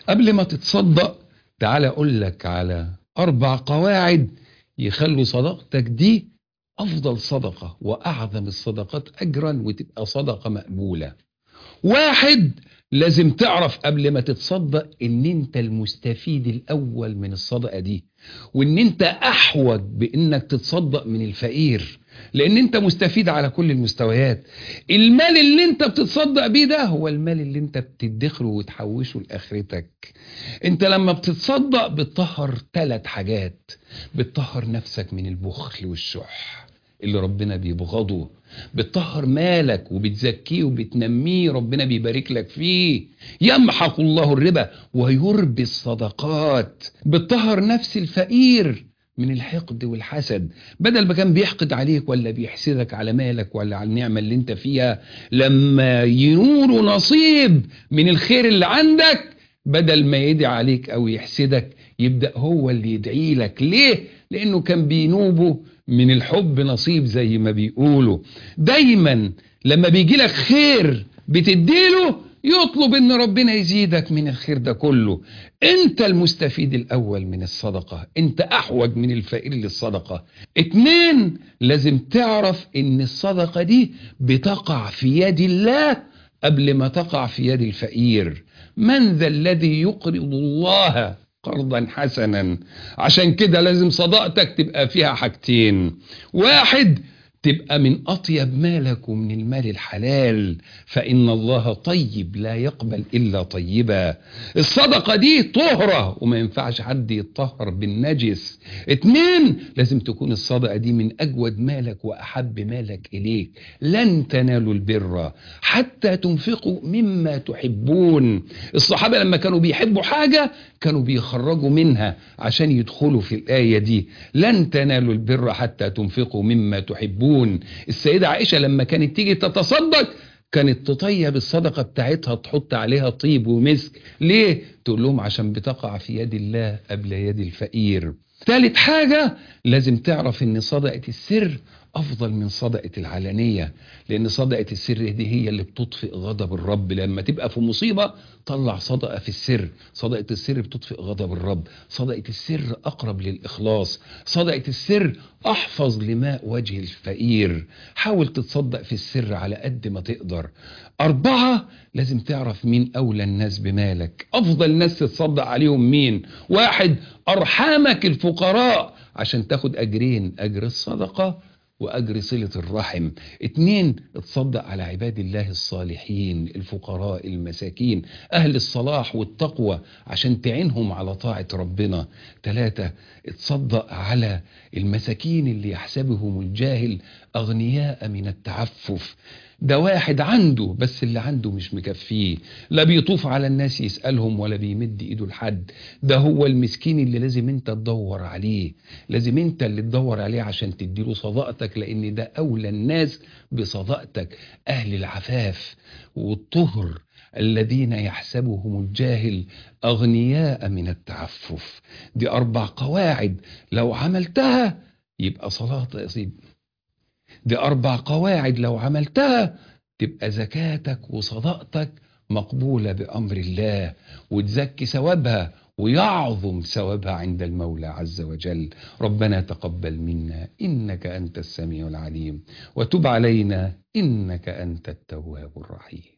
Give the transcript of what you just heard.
قبل ما تتصدق تعال اقول لك على اربع قواعد يخلوا صدقتك دي افضل صدقة واعظم الصدقات اجرا وتبقى صدقة مقبولة واحد لازم تعرف قبل ما تتصدق ان انت المستفيد الاول من الصدقة دي وان انت احوج بانك تتصدق من الفقير لان انت مستفيد على كل المستويات المال اللي انت بتتصدق بيه ده هو المال اللي انت بتدخره وتحوشه لاخرتك انت لما بتتصدق بتطهر ثلاث حاجات بتطهر نفسك من البخل والشح اللي ربنا بيبغضه بتطهر مالك وبتزكيه وبتنميه ربنا بيبارك لك فيه يمحق الله الربا ويربي الصدقات بتطهر نفس الفقير من الحقد والحسد بدل ما كان بيحقد عليك ولا بيحسدك على مالك ولا على النعمة اللي انت فيها لما ينور نصيب من الخير اللي عندك بدل ما يدعي عليك او يحسدك يبدأ هو اللي يدعي لك ليه؟ لانه كان بينوبه من الحب نصيب زي ما بيقولوا دايما لما بيجي لك خير بتديله يطلب ان ربنا يزيدك من الخير ده كله انت المستفيد الاول من الصدقة انت احوج من الفقير للصدقة اتنين لازم تعرف ان الصدقة دي بتقع في يد الله قبل ما تقع في يد الفقير من ذا الذي يقرض الله قرضا حسنا عشان كده لازم صداقتك تبقى فيها حاجتين واحد تبقى من أطيب مالك ومن المال الحلال فإن الله طيب لا يقبل إلا طيبا الصدقة دي طهرة وما ينفعش حد يتطهر بالنجس اتنين لازم تكون الصدقة دي من أجود مالك وأحب مالك إليك لن تنالوا البر حتى تنفقوا مما تحبون الصحابة لما كانوا بيحبوا حاجة كانوا بيخرجوا منها عشان يدخلوا في الآية دي لن تنالوا البر حتى تنفقوا مما تحبون السيدة عائشة لما كانت تيجي تتصدق كانت تطيب الصدقة بتاعتها تحط عليها طيب ومسك ليه؟ تقول لهم عشان بتقع في يد الله قبل يد الفقير ثالث حاجة لازم تعرف ان صدقة السر افضل من صدقة العلانية لان صدقة السر دي هي اللي بتطفئ غضب الرب لما تبقى في مصيبة طلع صدقة في السر صدقة السر بتطفئ غضب الرب صدقة السر اقرب للاخلاص صدقة السر احفظ لماء وجه الفقير حاول تتصدق في السر على قد ما تقدر اربعة لازم تعرف مين اولى الناس بمالك افضل ناس تتصدق عليهم مين واحد ارحامك الفقراء عشان تاخد اجرين اجر الصدقة واجر صلة الرحم اتنين اتصدق على عباد الله الصالحين الفقراء المساكين اهل الصلاح والتقوى عشان تعينهم على طاعة ربنا تلاتة اتصدق على المساكين اللي يحسبهم الجاهل اغنياء من التعفف ده واحد عنده بس اللي عنده مش مكفيه لا بيطوف على الناس يسألهم ولا بيمد ايده لحد ده هو المسكين اللي لازم انت تدور عليه لازم انت اللي تدور عليه عشان تديله صداقتك لان ده اولى الناس بصداقتك اهل العفاف والطهر الذين يحسبهم الجاهل اغنياء من التعفف دي اربع قواعد لو عملتها يبقى صلاة يا سيدي دي أربع قواعد لو عملتها تبقى زكاتك وصدقتك مقبولة بأمر الله وتزكي ثوابها ويعظم ثوابها عند المولى عز وجل ربنا تقبل منا إنك أنت السميع العليم وتب علينا إنك أنت التواب الرحيم